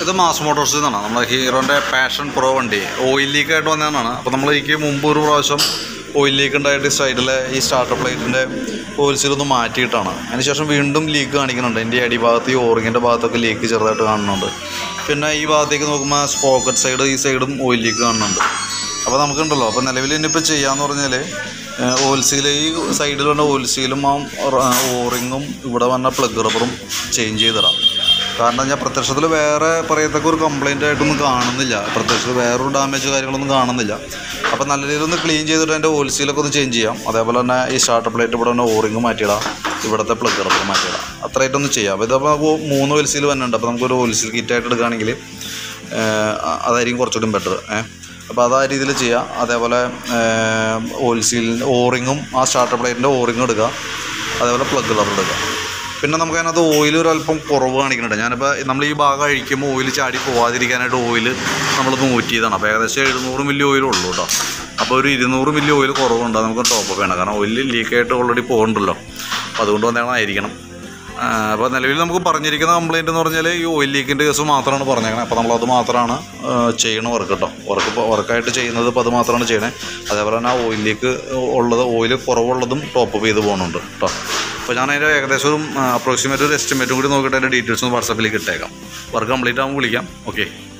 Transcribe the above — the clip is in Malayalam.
ഇത് മാസ് മോട്ടോഴ്സിൽ നിന്നാണ് നമ്മുടെ ഹീറോൻ്റെ പാഷൻ പ്രോ വണ്ടി ഓയിൽ ലീക്ക് ആയിട്ട് വന്നതാണ് അപ്പോൾ നമ്മൾ എനിക്ക് മുമ്പ് ഒരു പ്രാവശ്യം ഓയിൽ ലീക്ക് ഉണ്ടായിട്ട് സൈഡിലെ ഈ സ്റ്റാർട്ടർ പ്ലേറ്റിൻ്റെ ഓയിൽ സീൽ ഒന്ന് മാറ്റിയിട്ടാണ് അതിനുശേഷം വീണ്ടും ലീക്ക് കാണിക്കുന്നുണ്ട് എൻ്റെ ഈ അടിഭാഗത്ത് ഈ ഓറിങ്ങിൻ്റെ ഭാഗത്തൊക്കെ ലീക്ക് ചെറുതായിട്ട് കാണുന്നുണ്ട് പിന്നെ ഈ ഭാഗത്തേക്ക് നോക്കുമ്പോൾ സ്പോക്കറ്റ് സൈഡ് ഈ സൈഡും ഓയിൽ ലീക്ക് കാണുന്നുണ്ട് അപ്പോൾ നമുക്കുണ്ടല്ലോ അപ്പോൾ നിലവിൽ ഇനിയിപ്പോൾ ചെയ്യാന്ന് പറഞ്ഞാൽ ഓയിൽ സീൽ ഈ സൈഡിൽ വന്ന ഓയിൽ സീലും ആ ഓറിങ്ങും ഇവിടെ വന്ന പ്ലഗ് റബ്ബറും ചേഞ്ച് ചെയ്തിടാം കാരണം ഞാൻ പ്രത്യക്ഷത്തിൽ വേറെ പറയത്തക്ക ഒരു കംപ്ലൈൻ്റ് ആയിട്ടൊന്നും കാണുന്നില്ല പ്രത്യക്ഷത്തിൽ വേറൊരു ഡാമേജ് കാര്യങ്ങളൊന്നും കാണുന്നില്ല അപ്പോൾ നല്ല രീതിയിൽ ഒന്ന് ക്ലീൻ ചെയ്തിട്ട് അതിൻ്റെ ഓയിൽ സീലൊക്കെ ഒന്ന് ചേഞ്ച് ചെയ്യാം അതേപോലെ തന്നെ ഈ സ്റ്റാർട്ടർ പ്ലേറ്റ് ഇവിടെ തന്നെ ഓറിങ് മാറ്റിയിടാം ഇവിടുത്തെ പ്ലഗ് റബ്ബർ മാറ്റിയിടാം അത്രയായിട്ടൊന്ന് ചെയ്യാം അപ്പോൾ ഇതപ്പോൾ നമുക്ക് മൂന്ന് ഓയിൽ സീൽ വന്നിട്ടുണ്ട് അപ്പോൾ നമുക്കൊരു ഓയിൽ സീൽ കിറ്റായിട്ട് എടുക്കുകയാണെങ്കിൽ ഏഹ്, അതായിരിക്കും കുറച്ചുകൂടി ബെറ്റർ ഏഹ് അപ്പോൾ അത് ആ രീതിയിൽ ചെയ്യാം അതേപോലെ ഓയിൽ സീലിൻ്റെ ഓറിങ്ങും ആ സ്റ്റാർട്ടർ പ്ലേറ്റിൻ്റെ ഓറിങ്ങും എടുക്കുക അതേപോലെ പ്ലഗ് റബ്ബർ എടുക്കുക പിന്നെ നമുക്ക് അതിനകത്ത് ഓയിൽ ഒരു അല്പം കുറവ് കാണിക്കുന്നുണ്ട് ഞാനിപ്പോൾ നമ്മൾ ഈ ഭാഗം അഴിക്കുമ്പോൾ ഓയിൽ ചാടി പോവാതിരിക്കാനായിട്ട് ഓയിൽ നമ്മൾ നൂറ്റി ചെയ്താണ് അപ്പോൾ ഏകദേശം എഴുന്നൂറ് മില്ലി ഓയിൽ ഉള്ളൂ കേട്ടോ അപ്പോൾ ഒരു ഇരുന്നൂറ് മില്ലി ഓയിൽ കുറവുണ്ട് അത് നമുക്ക് ടോപ്പ് വേണം കാരണം ഓയിൽ ലീക്കായിട്ട് ഓൾറെഡി പോകുന്നുണ്ടല്ലോ അപ്പോൾ അതുകൊണ്ട് വന്നതായിരിക്കണം അപ്പോൾ നിലവിൽ നമുക്ക് പറഞ്ഞിരിക്കുന്ന കംപ്ലയിൻ്റ് എന്ന് പറഞ്ഞാൽ ഈ ഓയിൽ ലീക്കിൻ്റെ കേസ് മാത്രമാണ് പറഞ്ഞേക്കണത് അപ്പോൾ നമ്മളത് മാത്രമാണ് ചെയ്യണ വർക്ക് കേട്ടോ വർക്ക് ഇപ്പോൾ വർക്കായിട്ട് ചെയ്യുന്നത് ഇപ്പോൾ അത് മാത്രമാണ് ചെയ്യണേ അതേപോലെ തന്നെ ആ ഓയിൽ ലീക്ക് ഉള്ളത് ഓയിൽ കുറവുള്ളതും ടോപ്പ് അപ്പ് ചെയ്ത് പോകുന്നുണ്ട് കേട്ടോ അപ്പോൾ ഞാൻ അതിൻ്റെ ഏകദേശം ഒരു അപ്രോക്സിമേറ്റ് ഒരു എസ്റ്റിമേറ്റും കൂടി നോക്കിയിട്ട് അതിൻ്റെ ഡീറ്റെയിൽസ് ഒന്ന് വാട്സാപ്പിലേക്ക് ഇട്ടേക്കാം വർക്ക് കംപ്ലീറ്റ് ആകുമ്പോൾ വിളിക്കാം ഓക്കെ